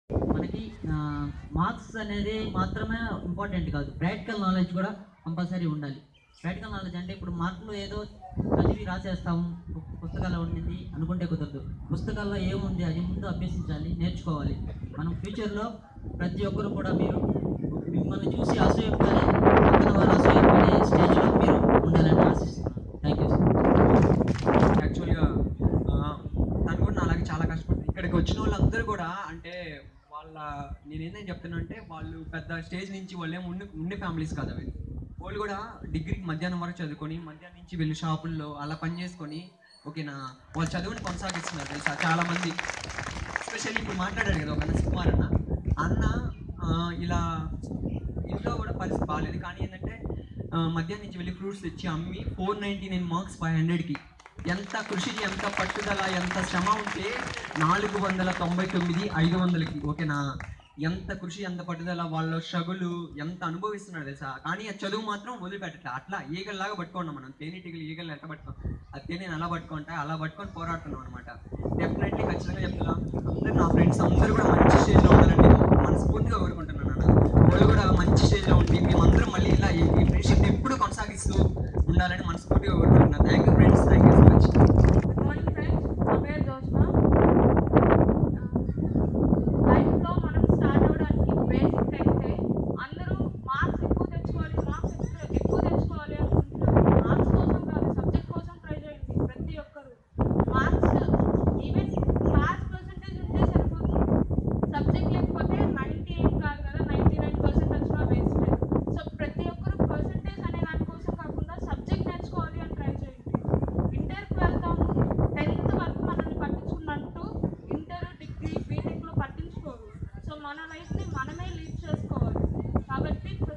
మనకి మార్క్స్ అనేది మాత్రమే ఇంపార్టెంట్ కాదు ప్రాక్టికల్ నాలెడ్జ్ కూడా కంపల్సరీ ఉండాలి ప్రాక్టికల్ నాలెడ్జ్ అంటే ఇప్పుడు మార్కులు ఏదో చదివి రాసేస్తాము పు- పుస్తకాల్లో ఉండింది అనుకుంటే కుదరదు పుస్తకాల్లో ఏముంది అది ముందు అభ్యసించాలి నేర్చుకోవాలి మనం ఫ్యూచర్లో ప్రతి ఒక్కరు కూడా మీరు మిమ్మల్ని చూసి అసూయపడే పక్కన వాళ్ళు అసూయపడే స్టేజ్లో మీరు ఉండాలని ఆశిస్తున్నాను థ్యాంక్ యూ సార్ యాక్చువల్గా తను కూడా నాలాగే చాలా కష్టపడుతుంది ఇక్కడికి వచ్చిన వాళ్ళందరూ కూడా అంటే వాళ్ళ నేను ఏంటని చెప్తున్నా అంటే వాళ్ళు పెద్ద స్టేజ్ నుంచి వాళ్ళే ఉండి ఉండే ఫ్యామిలీస్ కాదు అవి వాళ్ళు కూడా డిగ్రీకి మధ్యాహ్నం వరకు చదువుకొని మధ్యాహ్నం నుంచి వెళ్ళి షాపుల్లో అలా పని చేసుకొని ఓకేనా వాళ్ళు చదువుని కొనసాగిస్తున్నారు తెలుసా చాలా మంది ఎస్పెషల్లీ ఇప్పుడు మాట్లాడాడు కదా ఒక అన్న సుకుమార్ అన్న అన్న ఆ, ఇలా ఇంట్లో కూడా పరిస్థితి బాగాలేదు కానీ ఏంటంటే ఆ, మధ్యాహ్నం నుంచి వెళ్ళి ఫ్రూట్స్ తెచ్చి అమ్మి four ninety nine marks five హండ్రెడ్కి ఎంత కృషి ఎంత పట్టుదల ఎంత శ్రమ ఉంటే నాలుగు వందల తొంభై తొమ్మిది ఐదు వందలకి ఓకేనా ఎంత కృషి ఎంత పట్టుదల వాళ్ళ షగులు ఎంత అనుభవిస్తున్నారు తెలుసా కానీ ఆ చదువు మాత్రం వదిలిపెట్టట్లే అట్లా ఈగల్లాగా పట్టుకున్నాం మనం తేనెటీగలు ఈగలు ఎట్లా పట్టుకో ఆ తేనెని అలా పట్టుకుంటా అలా పట్టుకొని పోరాడుతున్నాం అనమాట డెఫినెట్లీ ఖచ్చితంగా చెప్తున్నా అందరూ నా ఫ్రెండ్స్ అందరూ కూడా మంచి స్టేజ్లో ఉండాలని మనస్ఫూర్తిగా కోరుకుంటున్నాను అన్న వాళ్ళు కూడా మంచి స్టేజ్లో ఉండి మేమందరం మళ్ళీ ఇలా ఈ ఫ్రెండ్షిప్ ఎప్పుడు కొనసాగిస్తూ ఉండాలని మనస్ఫూర్తిగా కోరుకుంటున్నాను thank you friends thank you so much good morning friends నా పేరు జోష్న లైఫ్లో మనం స్టార్ట్ అవ్వడానికి బేసిక్ అయితే అందరూ మార్క్స్ ఎక్కువ తెచ్చుకోవాలి మార్క్స్ ఎక్కువ ఎక్కువ తెచ్చుకోవాలి అనుకుంటున్నారు మార్క్స్ కోసం కాదు సబ్జెక్ట్ కోసం ట్రై చేయండి ప్రతి ఒక్కరు మార్క్స్ ఈవెన్ క్లాస్ పర్సంటేజ్ ఉంటే సరిపోతుంది సబ్జెక్ట్ లేకపోతే నైంటీ ఎయిట్ కాదు కదా నైంటీ నైన్ పర్సెంట్ వచ్చినా వేస్ట్ సో ప్రతి ఒక్కరు పర్సంటేజ్ అనే దానికోసం కాకుండా సబ్జెక్ట్ నేర్చుకోవాలి అని ట్రై చేయండి ఇంటర్కి వెళ్తాము టెన్త్ వరకు మనల్ని పట్టించుకున్నట్టు ఇంటర్ డిగ్రీ బీటెక్లో పట్టించుకోరు సో మన లైఫ్ని మనమే లీడ్ చేసుకోవాలి కాబట్టి